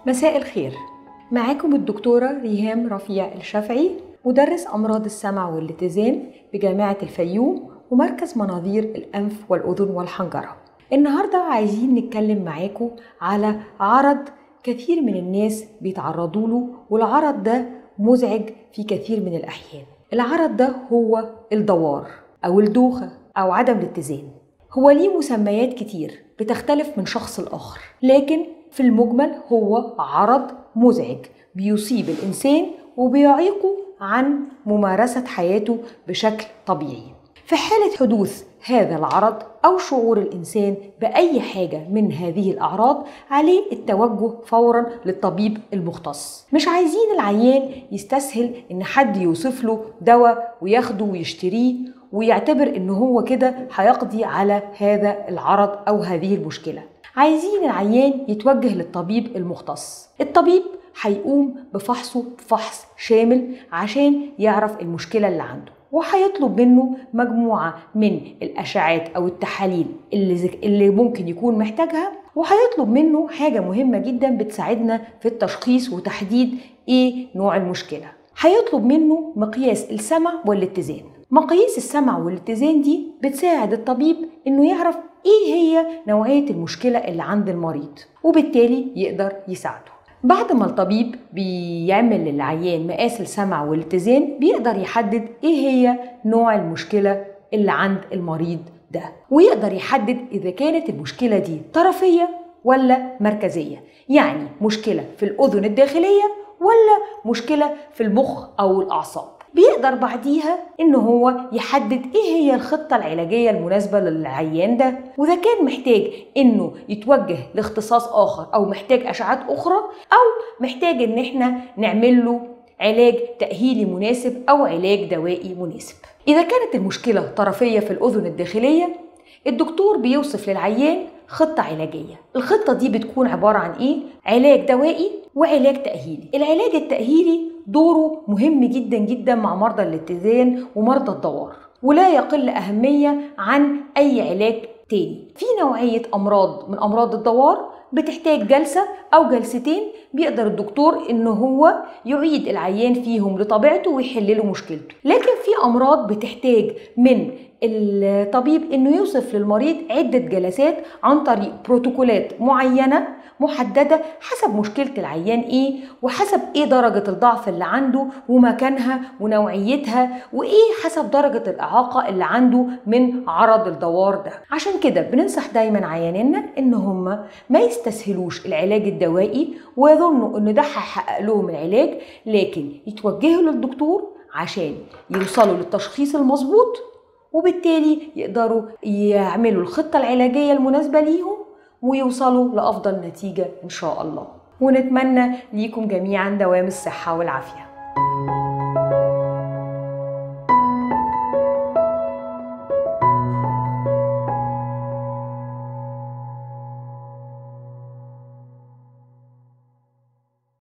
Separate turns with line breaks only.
مساء الخير معاكم الدكتورة ريهام رفيع الشافعي مدرس أمراض السمع والاتزان بجامعة الفيوم ومركز مناظير الأنف والأذن والحنجرة النهاردة عايزين نتكلم معاكم على عرض كثير من الناس بيتعرضوا له والعرض ده مزعج في كثير من الأحيان العرض ده هو الدوار أو الدوخة أو عدم الاتزان هو ليه مسميات كتير بتختلف من شخص لآخر لكن في المجمل هو عرض مزعج بيصيب الإنسان وبيعيقه عن ممارسة حياته بشكل طبيعي في حالة حدوث هذا العرض أو شعور الإنسان بأي حاجة من هذه الأعراض عليه التوجه فورا للطبيب المختص مش عايزين العيان يستسهل إن حد يوصف له دواء وياخده ويشتريه ويعتبر إن هو كده هيقضي على هذا العرض أو هذه المشكلة عايزين العيان يتوجه للطبيب المختص الطبيب هيقوم بفحصه بفحص شامل عشان يعرف المشكلة اللي عنده وهيطلب منه مجموعة من الأشعات أو التحاليل اللي, زك... اللي ممكن يكون محتاجها وهيطلب منه حاجة مهمة جدا بتساعدنا في التشخيص وتحديد إيه نوع المشكلة هيطلب منه مقياس السمع والاتزان مقاييس السمع والاتزان دي بتساعد الطبيب انه يعرف ايه هي نوعية المشكلة اللي عند المريض وبالتالي يقدر يساعده بعد ما الطبيب بيعمل للعيان مقاس السمع والاتزان بيقدر يحدد ايه هي نوع المشكلة اللي عند المريض ده ويقدر يحدد اذا كانت المشكلة دي طرفية ولا مركزية يعني مشكلة في الأذن الداخلية ولا مشكلة في المخ أو الأعصاب بيقدر بعديها ان هو يحدد ايه هي الخطه العلاجيه المناسبه للعيان ده واذا كان محتاج انه يتوجه لاختصاص اخر او محتاج اشعات اخرى او محتاج ان احنا نعمل له علاج تاهيلي مناسب او علاج دوائي مناسب اذا كانت المشكله طرفيه في الاذن الداخليه الدكتور بيوصف للعيان خطة علاجية الخطة دي بتكون عبارة عن إيه؟ علاج دوائي وعلاج تأهيلي العلاج التأهيلي دوره مهم جدا جدا مع مرضى الاتزان ومرضى الدوار ولا يقل أهمية عن أي علاج تاني في نوعية أمراض من أمراض الدوار بتحتاج جلسة أو جلستين بيقدر الدكتور إن هو يعيد العيان فيهم لطبيعته ويحل له مشكلته لكن في أمراض بتحتاج من الطبيب انه يوصف للمريض عده جلسات عن طريق بروتوكولات معينه محدده حسب مشكله العيان ايه وحسب ايه درجه الضعف اللي عنده ومكانها ونوعيتها وايه حسب درجه الاعاقه اللي عنده من عرض الدوار ده عشان كده بننصح دايما عيانينا ان هم ما يستسهلوش العلاج الدوائي ويظنوا ان ده هيحقق لهم العلاج لكن يتوجهوا للدكتور عشان يوصلوا للتشخيص المظبوط وبالتالي يقدروا يعملوا الخطة العلاجية المناسبة ليهم ويوصلوا لأفضل نتيجة إن شاء الله ونتمنى ليكم جميعا دوام الصحة والعافية